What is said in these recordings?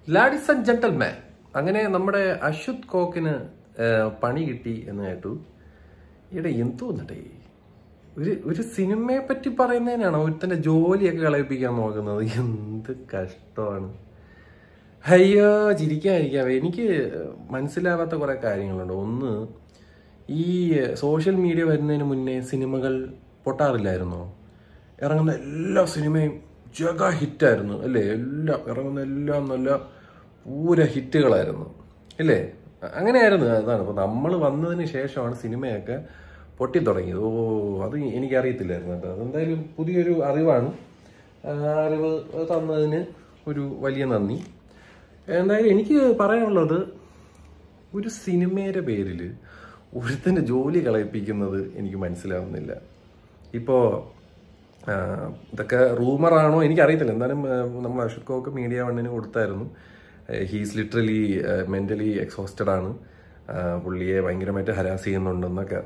ലാഡിസ് and gentleman അങ്ങനെ നമ്മുടെ അശ്വത് കോക്കിന് ഏഹ്, പണി കിട്ടി എന്ന് കേട്ടു ഇവിടെ എന്തോന്നട്ടെ ഒരു ഒരു സിനിമയെ പറ്റി പറയുന്നതിനാണോ ഒരുത്തന്റെ ജോലിയൊക്കെ കളയിപ്പിക്കാൻ നോക്കുന്നത് എന്ത് കഷ്ടമാണ് അയ്യോ ചിരിക്കാതിരിക്കാവേ എനിക്ക് മനസ്സിലാവാത്ത കുറെ കാര്യങ്ങളുണ്ട് ഒന്ന് ഈ സോഷ്യൽ മീഡിയ വരുന്നതിന് മുന്നേ സിനിമകൾ പൊട്ടാറില്ലായിരുന്നോ ഇറങ്ങുന്ന എല്ലാ സിനിമയും ജഗ ഹിറ്റായിരുന്നു അല്ലേ എല്ലാം ഇറങ്ങുന്ന എല്ലാം നല്ല പൂര ഹിറ്റുകളായിരുന്നു അല്ലേ അങ്ങനെയായിരുന്നു അതാണ് അപ്പോൾ നമ്മൾ വന്നതിന് ശേഷമാണ് സിനിമയൊക്കെ പൊട്ടി തുടങ്ങിയത് ഓ അത് എനിക്കറിയത്തില്ലായിരുന്നു കേട്ടോ അതെന്തായാലും പുതിയൊരു അറിവാണ് ആ അറിവ് തന്നതിന് ഒരു വലിയ നന്ദി എന്തായാലും എനിക്ക് പറയാനുള്ളത് ഒരു സിനിമയുടെ പേരിൽ ഒരുത്തൻ്റെ ജോലി കളയിപ്പിക്കുന്നത് എനിക്ക് മനസ്സിലാവുന്നില്ല ഇപ്പോൾ ഇതൊക്കെ റൂമറാണോ എനിക്കറിയത്തില്ല എന്തായാലും ആ, നമ്മൾ അശോക് കോക്ക് മീഡിയ വണ്ണിന് കൊടുത്തായിരുന്നു ഹീസ് ലിറ്ററലി മെൻ്റലി എക്സോസ്റ്റഡ് ആണ് ആ, പുള്ളിയെ ഭയങ്കരമായിട്ട് ഹരാസ് ചെയ്യുന്നുണ്ടെന്നൊക്കെ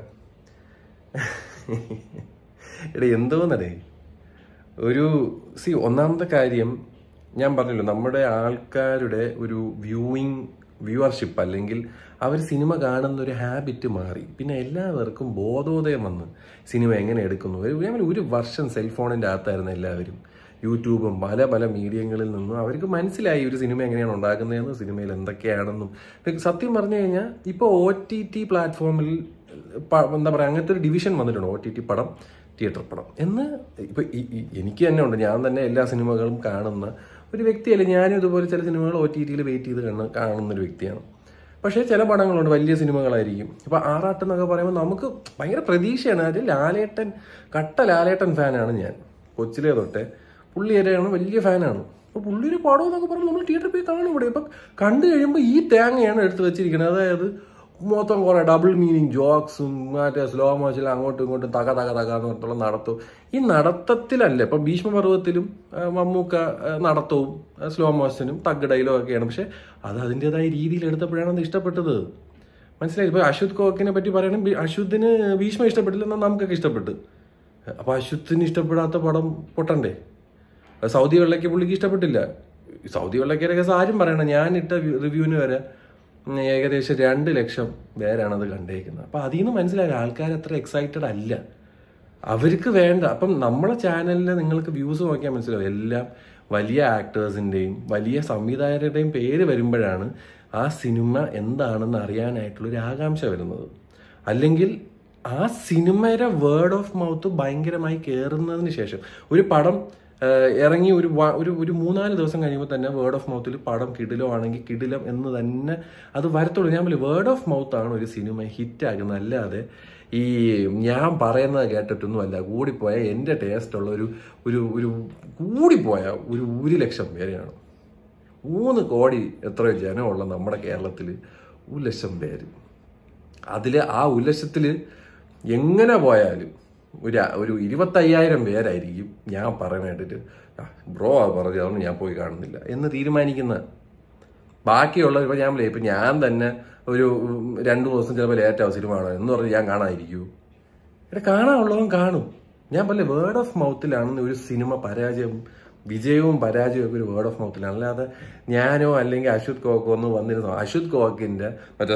എടാ എന്തോന്നടേ ഒരു സി ഒന്നാമത്തെ കാര്യം ഞാൻ പറഞ്ഞല്ലോ നമ്മുടെ ആൾക്കാരുടെ ഒരു വ്യൂയിങ് വ്യൂവർഷിപ്പ് അല്ലെങ്കിൽ അവർ സിനിമ കാണുന്ന ഒരു ഹാബിറ്റ് മാറി പിന്നെ എല്ലാവർക്കും ബോധോദയം വന്ന് സിനിമ എങ്ങനെ എടുക്കുന്നു ഒരു ഞാൻ പറഞ്ഞ ഒരു വർഷം സെൽഫോണിൻ്റെ അകത്തായിരുന്നു എല്ലാവരും യൂട്യൂബും പല പല മീഡിയങ്ങളിൽ നിന്നും അവർക്ക് മനസ്സിലായി ഒരു സിനിമ എങ്ങനെയാണ് ഉണ്ടാക്കുന്നതെന്നും സിനിമയിൽ എന്തൊക്കെയാണെന്നും ഇപ്പൊ സത്യം പറഞ്ഞു കഴിഞ്ഞാൽ ഇപ്പോൾ ഒ ടി ടി പ്ലാറ്റ്ഫോമിൽ പ- എന്താ പറയുക അങ്ങനത്തെ ഒരു ഡിവിഷൻ വന്നിട്ടുണ്ട് ഒ ടി ടി പടം തിയേറ്റർ പടം എന്ന് ഇപ്പൊ ഈ- ഈ- എനിക്ക് തന്നെ ഉണ്ട് ഞാൻ തന്നെ എല്ലാ സിനിമകളും കാണുന്ന ഒരു വ്യക്തിയല്ല ഞാനും ഇതുപോലെ ചില സിനിമകൾ ഒ ടി ടിയിൽ വെയിറ്റ് ചെയ്ത് കാണുന്ന കാണുന്ന ഒരു വ്യക്തിയാണ് പക്ഷേ ചില പടങ്ങളുണ്ട് വലിയ സിനിമകളായിരിക്കും ഇപ്പൊ ആറാട്ട് എന്നൊക്കെ പറയുമ്പോൾ നമുക്ക് ഭയങ്കര പ്രതീക്ഷയാണ് അത് ലാലേട്ടൻ കട്ട ലാലേട്ടൻ ഫാനാണ് ഞാൻ കൊച്ചിലെ തൊട്ടേ പുള്ളി വരെയാണ് വലിയ ഫാനാണ് അപ്പൊ പുള്ളിയുടെ പടം എന്നൊക്കെ പറഞ്ഞ് നമ്മൾ തിയേറ്ററിൽ പോയി കാണും ഇവിടെ ഇപ്പൊ കണ്ടു കഴിയുമ്പോൾ ഈ തേങ്ങയാണ് എടുത്ത് വെച്ചിരിക്കുന്നത് അതായത് മൊത്തം കുറെ ഡബിൾ മീനിങ് ജോക്സും മറ്റേ സ്ലോ മോഷൻ അങ്ങോട്ടും ഇങ്ങോട്ടും തക തക തക എന്ന് പറഞ്ഞിട്ടുള്ള നടത്തവും ഈ നടത്തത്തിലല്ല ഇപ്പൊ ഭീഷ്മപർവത്തിലും ആ, മമ്മൂക്ക ആ, നടത്തവും ആ, സ്ലോ മോഷനും തഗ് ഡയലോഗ് ഒക്കെയാണ് പക്ഷെ അത് അതിൻ്റെതായ രീതിയിൽ എടുത്തപ്പോഴാണ് അത് ഇഷ്ടപ്പെട്ടത് മനസ്സിലായി ഇപ്പൊ അശ്വത് കോക്കിനെ പറ്റി പറയണെങ്കിൽ അശ്വത്തിന് ഭീഷ്മ ഇഷ്ടപ്പെട്ടില്ല എന്നാൽ നമുക്കൊക്കെ ഇഷ്ടപ്പെട്ടു അപ്പൊ അശ്വത്തിന് ഇഷ്ടപ്പെടാത്ത പടം പൊട്ടണ്ടേ അത് സൗദി വെള്ളയ്ക്ക് പുള്ളിക്ക് ഇഷ്ടപ്പെട്ടില്ല ഈ സൗദി വെള്ളയ്ക്കയുടെ കേസ് ആരും പറയണം ഞാൻ ഇട്ട റിവ്യൂവിന് വരെ ഉം, ഏകദേശം രണ്ട് ലക്ഷം പേരാണ് അത് കണ്ടേക്കുന്നത് അപ്പൊ അതിൽ നിന്ന് മനസ്സിലായി ആൾക്കാർ അത്ര എക്സൈറ്റഡ് അല്ല അവർക്ക് വേണ്ട അപ്പം നമ്മളെ ചാനലിൽ നിങ്ങൾക്ക് വ്യൂസ് നോക്കിയാൽ മനസ്സിലാവും എല്ലാം വലിയ ആക്ടേഴ്സിന്റെയും വലിയ സംവിധായകരുടെയും പേര് വരുമ്പോഴാണ് ആ സിനിമ എന്താണെന്ന് അറിയാനായിട്ടുള്ള ഒരു ആകാംക്ഷ വരുന്നത് അല്ലെങ്കിൽ ആ സിനിമയുടെ വേർഡ് ഓഫ് മൗത്ത് ഭയങ്കരമായി കയറുന്നതിന് ശേഷം ഒരു പടം ഏഹ്, ഇറങ്ങി ഒരു വ- ഒരു ഒരു മൂന്നാല് ദിവസം കഴിയുമ്പോൾ തന്നെ വേർഡ് ഓഫ് മൗത്തിൽ പടം കിടിലോ ആണെങ്കിൽ കിടിലം എന്ന് തന്നെ അത് വരത്തുള്ളൂ ഞാൻ പറയും വേർഡ് ഓഫ് മൗത്ത് ആണ് ഒരു സിനിമ ഹിറ്റ് ആകുന്നത് അല്ലാതെ ഈ ഞാൻ പറയുന്നത് കേട്ടിട്ടൊന്നും അല്ല കൂടിപ്പോയ എൻ്റെ ടേസ്റ്റ് ഉള്ള ഒരു ഒരു ഒരു കൂടിപ്പോയ ഒരു ഒരു ലക്ഷം പേരെയാണ് മൂന്ന് കോടി എത്രയോ ജനമുള്ള നമ്മുടെ കേരളത്തിൽ ഒരു ലക്ഷം പേര് അതിൽ ആ ഒരു ലക്ഷത്തിൽ എങ്ങനെ പോയാലും ഒരു ഒരു ഇരുപത്തയ്യായിരം പേരായിരിക്കും ഞാൻ പറയാൻ കേട്ടിട്ട് ബ്രോ അത് പറഞ്ഞു അതൊന്നും ഞാൻ പോയി കാണുന്നില്ല എന്ന് തീരുമാനിക്കുന്ന ബാക്കിയുള്ള ഇപ്പൊ ഞാൻ പറയും, ഇപ്പൊ ഞാൻ തന്നെ ഒരു ഉം, രണ്ടു ദിവസം ചിലപ്പോൾ ലേറ്റ് ആവും സിനിമ കാണാൻ എന്ന് പറഞ്ഞ് ഞാൻ കാണാതിരിക്കൂ ഇവിടെ കാണാനുള്ളവൻ കാണും ഞാൻ പറഞ്ഞ വേർഡ് ഓഫ് മൗത്തിലാണെന്ന് ഒരു സിനിമ പരാജയം വിജയവും പരാജയവും ഒക്കെ ഒരു വേർഡ് ഓഫ് മൗത്തിലാണ് അല്ലാതെ ഞാനോ അല്ലെങ്കിൽ അശ്വത് കോക്കോ ഒന്ന് വന്നിരുന്നോ അശ്വത് കോക്കിന്റെ മറ്റേ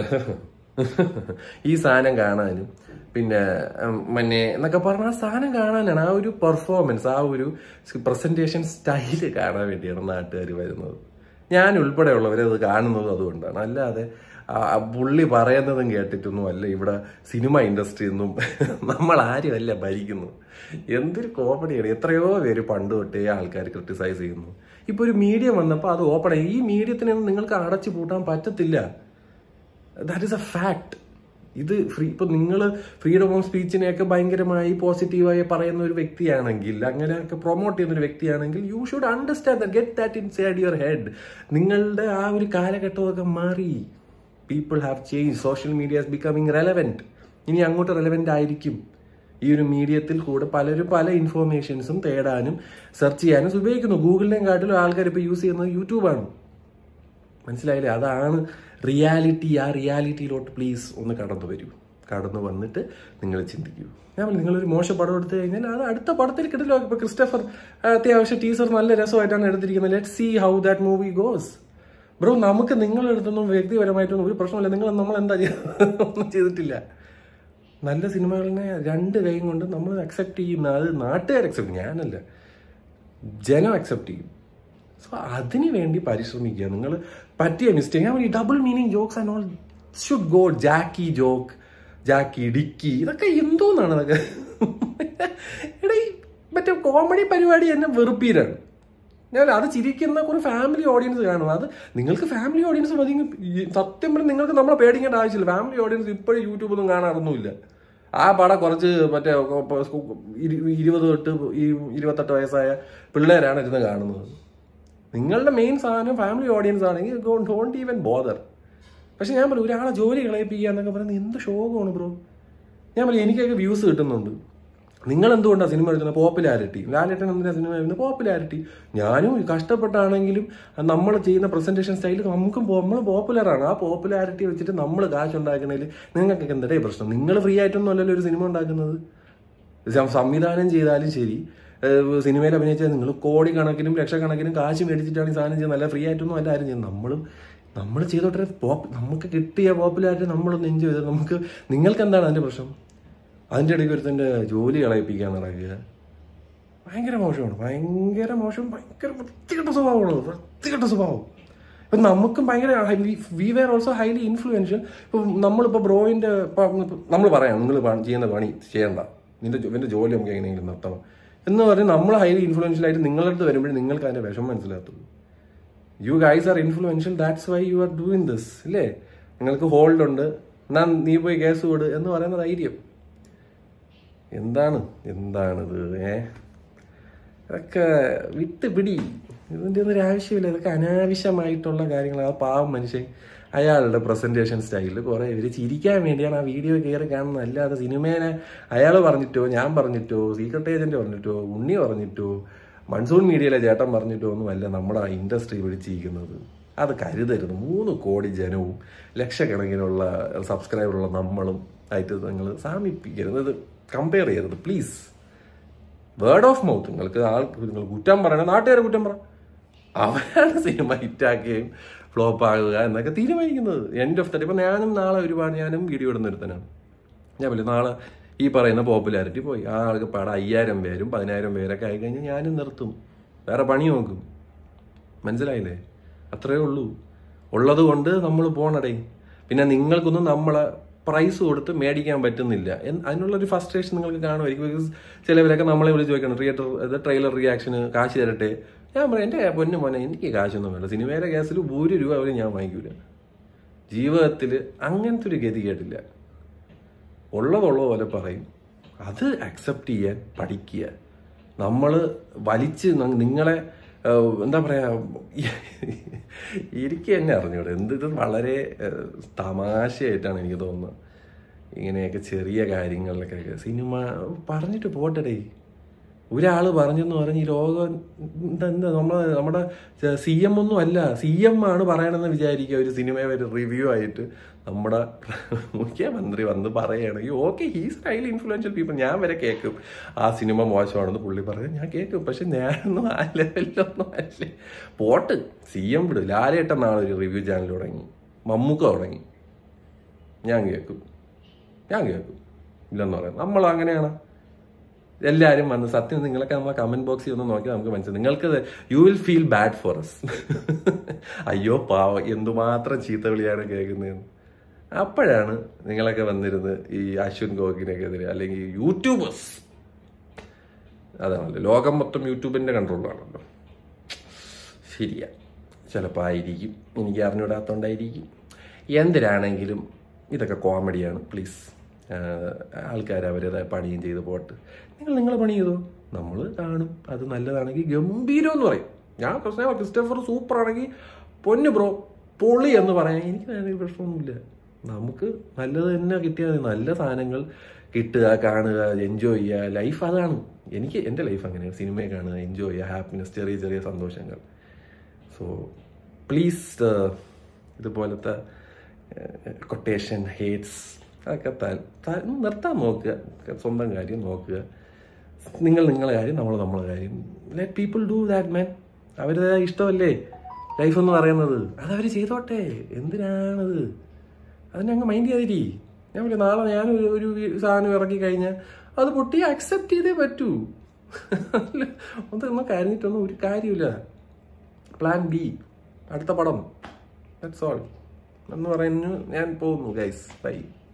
ഈ സാധനം കാണാനും പിന്നെ ഉം, മന്നെ എന്നൊക്കെ പറഞ്ഞ ആ സാധനം കാണാനാണ് ആ ഒരു പെർഫോമൻസ് ആ ഒരു പ്രസന്റേഷൻ സ്റ്റൈല് കാണാൻ വേണ്ടിയാണ് നാട്ടുകാർ വരുന്നത് ഞാൻ ഉൾപ്പെടെയുള്ളവരെ അത് കാണുന്നതും അതുകൊണ്ടാണ് അല്ലാതെ ആ ആ പുള്ളി പറയുന്നതും കേട്ടിട്ടൊന്നും അല്ല ഇവിടെ സിനിമ ഇൻഡസ്ട്രി ഒന്നും നമ്മൾ ആരുമല്ല ഭരിക്കുന്നു എന്തൊരു കോമഡിയാണ് എത്രയോ പേര് പണ്ട് തൊട്ടേ ആൾക്കാർ ക്രിട്ടിസൈസ് ചെയ്യുന്നു ഇപ്പൊ ഒരു മീഡിയ വന്നപ്പോൾ അത് ഓപ്പൺ ആയി ഈ മീഡിയത്തിനൊന്നും നിങ്ങൾക്ക് അടച്ചു പൂട്ടാൻ പറ്റത്തില്ല ദാറ്റ് ഇസ് എ ഫാക്ട് ഇത് ഫ്രീ ഇപ്പൊ നിങ്ങൾ ഫ്രീഡം ഓഫ് സ്പീച്ചിനെയൊക്കെ ഭയങ്കരമായി പോസിറ്റീവായി പറയുന്ന ഒരു വ്യക്തിയാണെങ്കിൽ അങ്ങനെയൊക്കെ പ്രൊമോട്ട് ചെയ്യുന്ന ഒരു വ്യക്തിയാണെങ്കിൽ you should understand get that inside your head നിങ്ങളുടെ ആ ഒരു കാലഘട്ടമൊക്കെ മാറി people have change social media becoming relevant ഇനി അങ്ങോട്ട് റെലവെന്റ് ആയിരിക്കും ഈ ഒരു മീഡിയത്തിൽ കൂടെ പലരും പല ഇൻഫോർമേഷൻസും തേടാനും സെർച്ച് ചെയ്യാനും ഉപയോഗിക്കുന്നു ഗൂഗിളിനെയും കാട്ടിലും ആൾക്കാർ ഇപ്പോൾ യൂസ് ചെയ്യുന്നത് യൂട്യൂബാണ് മനസ്സിലായില്ലേ അതാണ് റിയാലിറ്റി ആ റിയാലിറ്റിയിലോട്ട് പ്ലീസ് ഒന്ന് കടന്നു വരൂ കടന്നു വന്നിട്ട് നിങ്ങൾ ചിന്തിക്കൂ ഞാൻ പറഞ്ഞു, നിങ്ങളൊരു മോശം പടം എടുത്തു കഴിഞ്ഞാൽ അത് അടുത്ത പടത്തിൽ കിട്ടില്ല ഇപ്പൊ ക്രിസ്റ്റഫർ ആ, അത്യാവശ്യം ടീസർ നല്ല രസമായിട്ടാണ് എടുത്തിരിക്കുന്നത് let see how that movie goes bro നമുക്ക് നിങ്ങളുടെ അടുത്തൊന്നും വ്യക്തിപരമായിട്ടൊന്നും ഒരു പ്രശ്നമില്ല നിങ്ങൾ നമ്മൾ എന്താ ചെയ്യുന്നത് ഒന്നും ചെയ്തിട്ടില്ല നല്ല സിനിമകളിനെ രണ്ട് കൈയും കൊണ്ട് നമ്മൾ അക്സെപ്റ്റ് ചെയ്യും അത് നാട്ടുകാർ അക്സെപ്റ്റ് ഞാനല്ല ജനം അക്സെപ്റ്റ് ചെയ്യും സോ അതിന് വേണ്ടി പരിശ്രമിക്കുക നിങ്ങൾ പറ്റിയ മിസ്റ്റേക്ക് ഞാൻ double meaning jokes and all should go ജാക്കി ജോക്ക് ജാക്കി ഡിക്കി ഇതൊക്കെ എന്തോന്നാണ് അതൊക്കെ എടാ ഈ മറ്റേ കോമഡി പരിപാടി എന്നെ വെറുപ്പീരാണ് ഞാൻ അത് ചിരിക്കുന്ന ഒരു ഫാമിലി ഓഡിയൻസ് കാണും അത് നിങ്ങൾക്ക് ഫാമിലി ഓഡിയൻസ് മതി ഈ സത്യം പറഞ്ഞാൽ നിങ്ങൾക്ക് നമ്മളെ പേടിക്കേണ്ട ആവശ്യമില്ല ഫാമിലി ഓഡിയൻസ് ഇപ്പോഴും യൂട്യൂബൊന്നും കാണാറൊന്നുമില്ല ആ പടം കുറച്ച് മറ്റേ ഇരു- ഇരുപത് തൊട്ട് ഈ- ഇരുപത്തെട്ട് വയസ്സായ പിള്ളേരാണ് ഇരുന്ന് കാണുന്നത് നിങ്ങളുടെ മെയിൻ സാധനം ഫാമിലി ഓഡിയൻസ് ആണെങ്കിൽ ഡോണ്ട് ഈവൻ ബോദർ പക്ഷെ ഞാൻ പറയും ഒരാളെ ജോലി കളയിപ്പിക്കുക എന്നൊക്കെ പറയുന്നത് എന്ത് ശോകമാണ് ബ്രോ ഞാൻ പറയും എനിക്കൊക്കെ വ്യൂസ് കിട്ടുന്നുണ്ട് നിങ്ങൾ എന്തുകൊണ്ടാണ് സിനിമ എടുക്കുന്നത് പോപ്പുലാരിറ്റി ലാലേട്ടൻ എന്തിനാ സിനിമ എടുക്കുന്നത് പോപ്പുലാരിറ്റി ഞാനും കഷ്ടപ്പെട്ടാണെങ്കിലും നമ്മൾ ചെയ്യുന്ന പ്രസന്റേഷൻ സ്റ്റൈൽ നമുക്കും നമ്മൾ പോപ്പുലറാണ് ആ പോപ്പുലാരിറ്റി വെച്ചിട്ട് നമ്മൾ കാശ് ഉണ്ടാക്കുന്നതിൽ നിങ്ങൾക്കൊക്കെ എന്തേ പ്രശ്നം നിങ്ങൾ ഫ്രീ ആയിട്ടൊന്നും അല്ലല്ലോ ഒരു സിനിമ ഉണ്ടാക്കുന്നത് സം- സംവിധാനം ചെയ്താലും ശരി ഏഹ് സിനിമയിൽ അഭിനയിച്ചാൽ നിങ്ങൾ കോടിക്കണക്കിനും ലക്ഷക്കണക്കിനും കാശ് മേടിച്ചിട്ടാണ് ഈ സാധനം ചെയ്യുന്നത് അല്ല ഫ്രീ ആയിട്ടൊന്നും അല്ല ആരും ചെയ്യുന്നത് നമ്മളും നമ്മൾ ചെയ്തോട്ടെ പോപ്പ് നമുക്ക് കിട്ടിയ പോപ്പുലാരിറ്റി നമ്മളൊന്ന് എൻജോയ് ചെയ്ത് നമുക്ക് നിങ്ങൾക്ക് എന്താണ് അതിന്റെ പ്രശ്നം അതിൻ്റെ ഇടയ്ക്ക് ഒരുത്തൻ്റെ ജോലി കളയിപ്പിക്കാൻ നടക്കുക ഭയങ്കര മോശമാണ് ഭയങ്കര മോശം ഭയങ്കര വൃത്തികെട്ട സ്വഭാവമാണ് വൃത്തികെട്ട സ്വഭാവം ഇപ്പം നമുക്കും ഭയങ്കര we were also highly influential ഇപ്പം നമ്മളിപ്പോൾ ബ്രോയിൻ്റെ നമ്മൾ പറയാം നിങ്ങൾ ചെയ്യുന്ന പണി ചെയ്യണ്ട നിന്റെ ജോ- ഇവന്റെ ജോലി നമുക്ക് എങ്ങനെയെങ്കിലും നിർത്തണം എന്ന് പറഞ്ഞ് നമ്മൾ ഹൈലി ഇൻഫ്ലുവൻഷ്യൽ ആയിട്ട് നിങ്ങളുടെ അടുത്ത് വരുമ്പോഴേ നിങ്ങൾക്ക് അതിന്റെ വിഷമം മനസ്സിലാകത്തുള്ളൂ you guys are influential that's why you are doing this ഇല്ലേ നിങ്ങൾക്ക് ഹോൾഡ് ഉണ്ട് എന്നാ നീ പോയി കേസ് വിട് എന്ന് പറയുന്ന ധൈര്യം എന്താണ് എന്താണിത് ഏ ഇതൊക്കെ വിട്ട് പിടി ഇതിൻ്റെ ഒന്നും ഒരു ആവശ്യമില്ല ഇതൊക്കെ അനാവശ്യമായിട്ടുള്ള കാര്യങ്ങൾ ആ പാവം മനുഷ്യൻ അയാളുടെ പ്രസന്റേഷൻ സ്റ്റൈലിൽ കുറെ ഇവര് ചിരിക്കാൻ വേണ്ടിയാണ് ആ വീഡിയോ കയറി കാണുന്നത് അല്ലാതെ സിനിമേനെ അയാൾ പറഞ്ഞിട്ടോ ഞാൻ പറഞ്ഞിട്ടോ സീക്രട്ട് ഏജന്റ് പറഞ്ഞിട്ടോ ഉണ്ണി പറഞ്ഞിട്ടോ മൺസൂൺ മീഡിയയിലെ ചേട്ടൻ പറഞ്ഞിട്ടോ ഒന്നും അല്ല നമ്മുടെ ആ ഇൻഡസ്ട്രി പിടിച്ചിരിക്കുന്നത് അത് കരുതരുത് മൂന്ന് കോടി ജനവും ലക്ഷക്കണക്കിനുള്ള സബ്സ്ക്രൈബറുള്ള നമ്മളും ആയിട്ട് നിങ്ങൾ സാമിപ്പിക്കരുത് ഇത് കമ്പയർ ചെയ്യരുത് പ്ലീസ് വേർഡ് ഓഫ് മൗത്ത് നിങ്ങൾക്ക് ആൾ നിങ്ങൾ കുറ്റം പറയണം നാട്ടുകാരെ കുറ്റം പറ അവരാണ് സിനിമ ഹിറ്റാക്കുകയും ഫ്ലോപ്പ് ആകുക എന്നൊക്കെ തീരുമാനിക്കുന്നത് എൻഡ് ഓഫ് ദ ഇപ്പം ഞാനും നാളെ ഒരുപാട് ഞാനും വീഡിയോ ഇടുന്ന ഒരുത്തനാണ് ഞാൻ പറയും നാളെ ഈ പറയുന്ന പോപ്പുലാരിറ്റി പോയി ആ ആൾക്ക് പാടെ അയ്യായിരം പേരും പതിനായിരം പേരൊക്കെ ആയി കഴിഞ്ഞാൽ ഞാനും നിർത്തും വേറെ പണി നോക്കും മനസ്സിലായില്ലേ അത്രേ ഉള്ളൂ ഉള്ളത് കൊണ്ട് നമ്മൾ പോണടേ പിന്നെ നിങ്ങൾക്കൊന്നും നമ്മളെ പ്രൈസ് കൊടുത്ത് മേടിക്കാൻ പറ്റുന്നില്ല എന്ന് അതിനുള്ളൊരു ഫസ്ട്രേഷൻ നിങ്ങൾക്ക് കാണുമായിരിക്കും ബിക്കോസ് ചിലവരൊക്കെ നമ്മളെ വിളിച്ച് ചോദിക്കണം തിയേറ്റർ ഇത് ട്രെയിലർ റിയാക്ഷന് കാശ് തരട്ടെ ഞാൻ പറയാം എൻ്റെ പൊന്നു മോനെ എനിക്ക് കാശൊന്നും വേണ്ട സിനിമയുടെ കേസിൽ ഒരു രൂപ പോലും ഞാൻ വാങ്ങിക്കൂല ജീവിതത്തിൽ അങ്ങനത്തെ ഒരു ഗതി കേട്ടില്ല ഉള്ളതുള്ള പോലെ പറയും അത് അക്സെപ്റ്റ് ചെയ്യാൻ പഠിക്കുക നമ്മൾ വലിച്ച് ന- നിങ്ങളെ ഏഹ്, എന്താ പറയാ എനിക്ക് തന്നെ അറിഞ്ഞൂടെ എന്ത് ഇത് വളരെ ഏഹ്, തമാശയായിട്ടാണ് എനിക്ക് തോന്നുന്നത് ഇങ്ങനെയൊക്കെ ചെറിയ കാര്യങ്ങളിലൊക്കെ സിനിമ പറഞ്ഞിട്ട് പോട്ടെടേ ഒരാള് പറഞ്ഞെന്ന് പറഞ്ഞ് ഈ ലോകം എന്താ എന്താ നമ്മളെ നമ്മുടെ സി എം ഒന്നും അല്ല സി എം ആണ് പറയണമെന്ന് വിചാരിക്കുക ഒരു സിനിമയെ ഒരു റിവ്യൂ ആയിട്ട് നമ്മുടെ മുഖ്യമന്ത്രി വന്ന് പറയുകയാണെങ്കിൽ okay he's highly influential people ഞാൻ വരെ കേൾക്കും ആ സിനിമ മോശമാണെന്ന് പുള്ളി പറയും ഞാൻ കേൾക്കും പക്ഷെ ഞാനൊന്നും ആ ലെവലിലൊന്നും അല്ലേ പോട്ട് സി എം വിടും ലാലേട്ടൻ നാളെ ഒരു റിവ്യൂ ചാനൽ തുടങ്ങി മമ്മൂക്ക തുടങ്ങി ഞാൻ കേൾക്കും ഞാൻ കേൾക്കും ഇല്ലെന്ന് പറയാം നമ്മൾ അങ്ങനെയാണ് എല്ലാവരും വന്ന് സത്യം നിങ്ങളൊക്കെ നമ്മളെ കമന്റ് ബോക്സിൽ ഒന്ന് നോക്കി നമുക്ക് മനസ്സിലാവും നിങ്ങൾക്ക് you will feel bad for us അയ്യോ പാവം എന്തുമാത്രം ചീത്ത വിളിയാണ് കേൾക്കുന്നതെന്ന് അപ്പോഴാണ് നിങ്ങളൊക്കെ വന്നിരുന്ന് ഈ അശ്വിൻ ഗോകിനെതിരെ അല്ലെങ്കിൽ യൂട്യൂബേഴ്സ് അതാണല്ലോ ലോകം മൊത്തം യൂട്യൂബിന്റെ കൺട്രോളിലാണല്ലോ ശരിയാ ചിലപ്പോൾ ആയിരിക്കും എനിക്ക് അറിഞ്ഞൂടാത്തോണ്ടായിരിക്കും എന്തിനാണെങ്കിലും ഇതൊക്കെ കോമഡിയാണ് പ്ലീസ് ആൾക്കാർ അവരുടേതായ പണിയും ചെയ്ത് പോട്ട് നിങ്ങൾ നിങ്ങളെ പണി ചെയ്തോ നമ്മൾ കാണും അത് നല്ലതാണെങ്കിൽ ഗംഭീരം എന്ന് പറയും ഞാൻ ക്രിസ്ത്യ ക്രിസ്റ്റഫർ സൂപ്പർ ആണെങ്കിൽ പൊന്നു ബ്രോ പൊളി എന്ന് പറയാൻ എനിക്ക് അതിന് പ്രശ്നമൊന്നുമില്ല നമുക്ക് നല്ലത് തന്നെ കിട്ടിയാൽ മതി. നല്ല സാധനങ്ങൾ കിട്ടുക കാണുക എൻജോയ് ചെയ്യുക ലൈഫ് അതാണ് എനിക്ക് എൻ്റെ ലൈഫ് അങ്ങനെയാണ് സിനിമയെ കാണുക എൻജോയ് ചെയ്യുക ഹാപ്പിനെസ് ചെറിയ ചെറിയ സന്തോഷങ്ങൾ സോ പ്ലീസ് ഇതുപോലത്തെ കൊട്ടേഷൻ ഹേറ്റ്സ് അതൊക്കെ താൽ താ- നിർത്താൻ നോക്കുക സ്വന്തം കാര്യം നോക്കുക നിങ്ങൾ നിങ്ങളെ കാര്യം നമ്മൾ നമ്മളെ കാര്യം let people do that man അവരുടെ ഇഷ്ടമല്ലേ ലൈഫ് എന്ന് പറയുന്നത് അതവർ ചെയ്തോട്ടെ എന്തിനാണത് അതിനെ അങ്ങ് മൈൻഡ് ചെയ്തിരി ഞാൻ പറയാം നാളെ ഞാൻ ഒരു ഒരു വി- സാധനം ഇറക്കി കഴിഞ്ഞാൽ അത് പൊട്ടി അക്സെപ്റ്റ് ചെയ്തേ പറ്റൂ ഒന്നും കരഞ്ഞിട്ടൊന്നും ഒരു കാര്യമില്ല പ്ലാൻ ബി അടുത്ത പടം ദാറ്റ്സ് ഓൾ എന്ന് പറഞ്ഞു ഞാൻ പോകുന്നു ഗൈസ് ബൈ